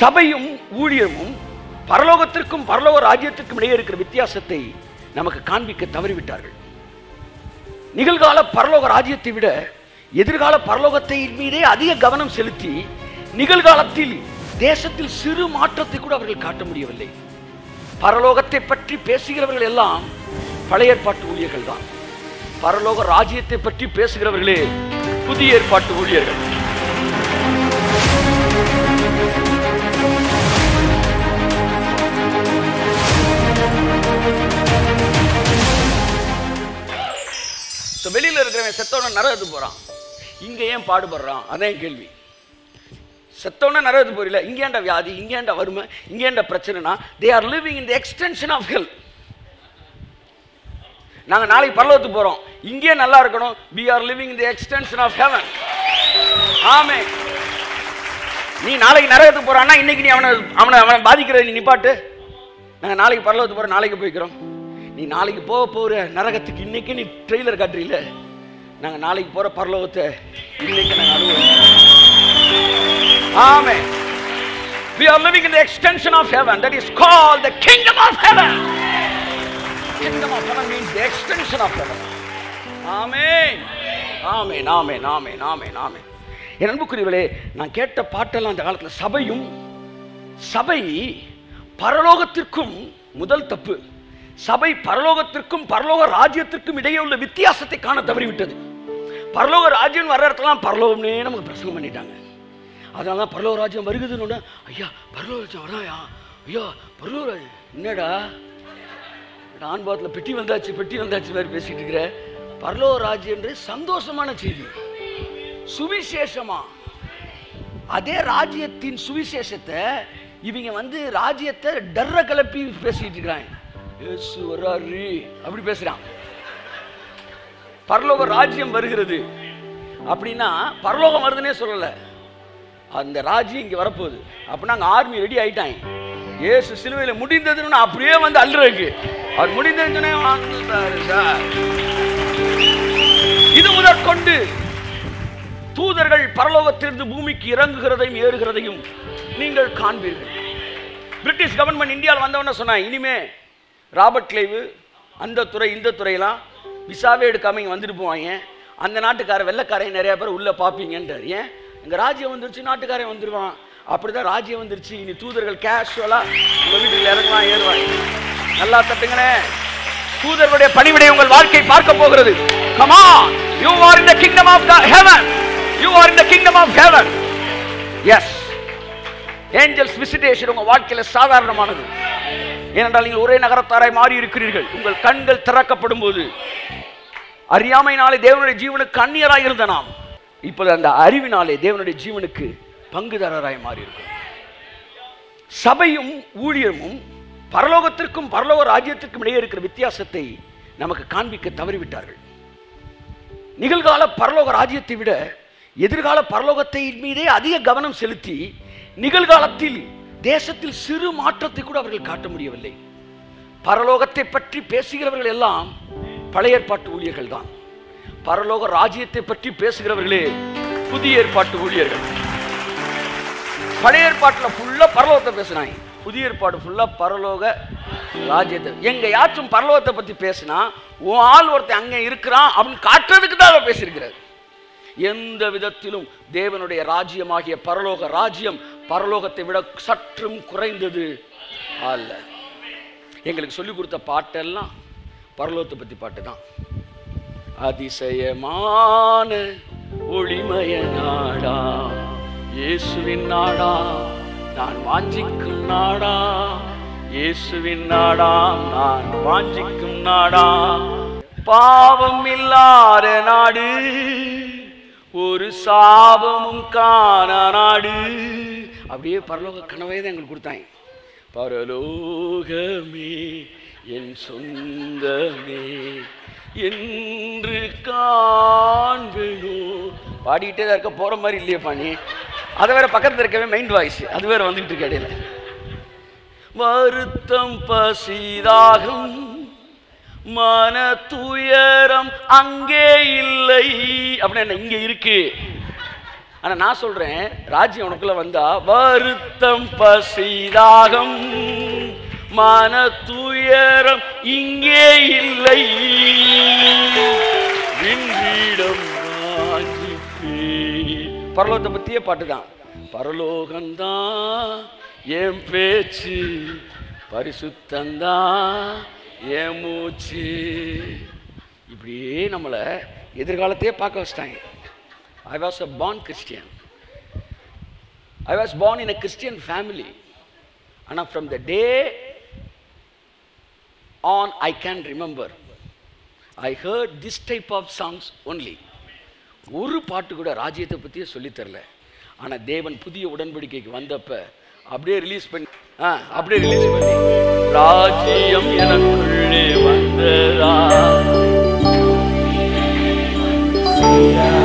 சபையும் ஊழியமும் பரலோகத்திற்கும் பரலோக ராஜ்யத்திற்கும் இடையே இருக்கிற வித்தியாசத்தை நமக்கு காண்பிக்க தவறிவிட்டார்கள் நிகழ்கால பரலோக ராஜ்யத்தை விட எதிர்கால பரலோகத்தை மீதே அதிக கவனம் செலுத்தி நிகழ்காலத்தில் தேசத்தில் சிறு மாற்றத்தை கூட அவர்கள் காட்ட முடியவில்லை பரலோகத்தை பற்றி பேசுகிறவர்கள் எல்லாம் பழைய ஏற்பாட்டு ஊழியர்கள் தான் பரலோக ராஜ்யத்தை பற்றி பேசுகிறவர்களே புதிய ஏற்பாட்டு ஊழியர்கள் So, வெளியில இருக்கிறவன் செத்தவன நரகத்துக்கு போறான் இங்க ஏன் பாடுபடுறான் அதான் என் கேள்வி செத்தவன நரகத்துக்கு போறீல இங்கேண்ட வியாதி இங்கேண்ட வறுமை இங்கேண்ட பிரச்சனைனா they are living in the extension of health நாங்க நாளைக்கு பரலோகத்துக்கு போறோம் இங்கே நல்லா இருக்கணும் we are living in the extension of heaven ஆமே நீ நாளைக்கு நரகத்துக்கு போறான்னா இன்னைக்கு நீ அவனை அவனை அவனை பாதிக்கிறத நீ நிப்பாட்டு நாங்க நாளைக்கு பரலோகத்துக்கு போறோம் நாளைக்கு போய்க்கிறோம் நீ நாளைக்கு போக போற நரகத்துக்கு இன்னைக்கு நீ ட்ரெய்லர் காட்டுறீல நாங்க நாளைக்கு போற பரலோகத்தை இன்னைக்கு நாங்க அனுபவிக்கிறோம் ஆமே we are living in the extension of heaven that is called the kingdom of heaven kingdom of heaven means the extension of heaven ஆமென் ஆமென் ஆமென் ஆமென் ஆமென் ஆமென் என் அன்புக்குரியவளே நான் கேட்ட பாட்டெல்லாம் அந்த காலத்தில் சபையும் சபை பரலோகத்திற்கும் முதல் தப்பு சபை பரலோகத்திற்கும் பரலோக ராஜ்யத்திற்கும் இடையே உள்ள வித்தியாசத்தை காண தவறிவிட்டது பரலோக ராஜ்யம் வர்ற இடத்துலாம் பரலோகம்னே நமக்கு பிரசங்கம் பண்ணிட்டாங்க அதனால தான் பரலோக ராஜ்யம் வருகுதுன்னு உடனே, ஐயா பரலோக ராஜ்யம் வராயா ஐயா பரலோக ராஜ்யம் என்னடா ஆண்பாத்தில் பெட்டி வந்தாச்சு பெட்டி வந்தாச்சு மாதிரி பேசிட்டு இருக்கிற பரலோக ராஜ்யம்ன்றது சந்தோஷமான செய்தி சுவிசேஷமா அதே ராஜ்யத்தின் சுவிசேஷத்தை இவங்க வந்து ராஜ்யத்தை டர்ர கிளப்பி பேசிட்டு இருக்கிறாங்க இயேசு வர்றாரு அப்படி பேசுறான் பரலோக ராஜ்யம் வருகிறது அப்படின்னா பரலோகம் வருதுன்னே சொல்லல அந்த ராஜ்யம் இங்க வரப்போகுது அப்படின்னா அங்க ஆர்மி ரெடி ஆயிட்டாங்க இயேசு சிலுவையில் முடிந்ததுன்னு அப்படியே வந்து அல்றதுக்கு அவர் முடிந்ததுன்னு வந்துட்டாரு சார் இது முதற்கொண்டு தூதர்கள் பரலோகத்திலிருந்து பூமிக்கு இறங்குகிறதையும் ஏறுகிறதையும் நீங்கள் காண்பீர்கள் பிரிட்டிஷ் கவர்மெண்ட் இந்தியாவில் வந்தவன சொன்னாங்க இனிமே ராபர்ட் கிளைவு அந்த துறை இந்த துறையெல்லாம் விசாவே எடுக்காம இங்கே வந்துட்டு போவாங்க அந்த நாட்டுக்கார வெள்ளைக்காரையும் நிறைய பேர் உள்ளே பார்ப்பீங்கன்றார் ஏன் இங்கே ராஜ்யம் வந்துருச்சு நாட்டுக்காரன் வந்துடுவான் அப்படிதான் ராஜ்யம் வந்துருச்சு இனி தூதர்கள் கேஷுவலாக உங்கள் வீட்டுக்கு இறங்கலாம் ஏறுவாங்க நல்லா தட்டுங்களே தூதர்களுடைய பணிவிடை உங்கள் வாழ்க்கை பார்க்க போகிறது come on you are in the kingdom of the heaven you are in the kingdom of heaven yes angels visitation உங்க வாழ்க்கையில சாதாரணமானது ஏனென்றால் நீங்கள் ஒரே நகரத்தாராய் மாறி இருக்கிறீர்கள் உங்கள் கண்கள் திறக்கப்படும் போது அறியாமையினாலே தேவனுடைய ஜீவனுக்கு அந்நியராய் இருந்த நாம் இப்போது அந்த அறிவினாலே தேவனுடைய ஜீவனுக்கு பங்குதாரராய் மாறி இருக்கிறோம் சபையும் ஊழியமும் பரலோகத்திற்கும் பரலோக ராஜ்யத்திற்கும் இடையே இருக்கிற வித்தியாசத்தை நமக்கு காண்பிக்க தவறிவிட்டார்கள் நிகழ்கால பரலோக ராஜ்யத்தை விட எதிர்கால பரலோகத்தை மீதே அதிக கவனம் செலுத்தி நிகழ்காலத்தில் தேசத்தில் சிறு மாற்றத்தை கூட அவர்கள் காட்ட முடியவில்லை பரலோகத்தை பற்றி பேசுகிறவர்கள் எல்லாம் பழைய ஏற்பாட்டு ஊழியர்கள் தான் பரலோக ராஜ்யத்தை பற்றி பேசுகிறவர்களே புதிய ஏற்பாட்டு ஊழியர்கள் பழைய ஏற்பாட்டில் ஃபுல்லா பரலோகத்தை பேசுனாங்க புதிய ஏற்பாடு ஃபுல்லா பரலோக ராஜ்யத்தை எங்க யாச்சும் பரலோகத்தை பத்தி பேசினா உன் ஆள் ஒருத்தன் அங்க இருக்கிறான் அப்படின்னு காட்டுறதுக்கு தான் அவர் பேசியிருக்கிறார் எந்த விதத்திலும் தேவனுடைய ராஜ்யமாகிய பரலோக ராஜ்யம் பரலோகத்தை விட சற்றும் குறைந்தது அல்ல எங்களுக்கு சொல்லி கொடுத்த பாட்டெல்லாம் பரலோகத்தை பத்தி பாட்டு தான் அதிசயமான ஒளிமய நாடா இயேசுவின் நாடா நான் வாஞ்சிக்கும் நாடா இயேசுவின் நாடாம் நான் வாஞ்சிக்கும் நாடா பாவம் இல்லாத நாடு ஒரு சாபமும் காண நாடு அப்படியே பரலோக கனவே தான் எங்களுக்கு கொடுத்தாங்க பரலோகமே என் சொந்தமே என்று காண்பேனோ பாடிக்கிட்டே தான் இருக்க போற மாதிரி இல்லையே பாணி அதை வேற பக்கத்துல இருக்கவே மைண்ட் வாய்ஸ் அது வேற வந்துகிட்டு இருக்கு இடையில வருத்தம் பசிதாகம் மன துயரம் அங்கே இல்லை அப்படின்னா என்ன இங்க இருக்கு ஆனா நான் சொல்றேன் ராஜ்யம் உனக்குள்ள வந்தா வருத்தம் பசிதாகம் மன துயரம் இங்கே இல்லை விண்வீடம் வாஞ்சிப்பேன். பரலோகத்தை பத்தியே பாட்டு தான் பரலோகம்தான் என் பேச்சு பரிசுத்தந்தான் என் மூச்சு இப்படியே நம்மளை எதிர்காலத்தையே பார்க்க வச்சிட்டாங்க I was a born Christian I was born in a Christian family ஆனால் from the day on I can remember I heard this type of songs only ஒரு பாட்டு கூட ராஜ்யத்தை பற்றியே சொல்லித் தரல ஆனால் தேவன் புதிய உடன்படிக்கைக்கு வந்தப்ப அப்படியே ரிலீஸ் பண்ணி ஆ அப்படியே ரிலீஸ் பண்ணி ராஜ்யம் எனக்குள்ளே வந்ததா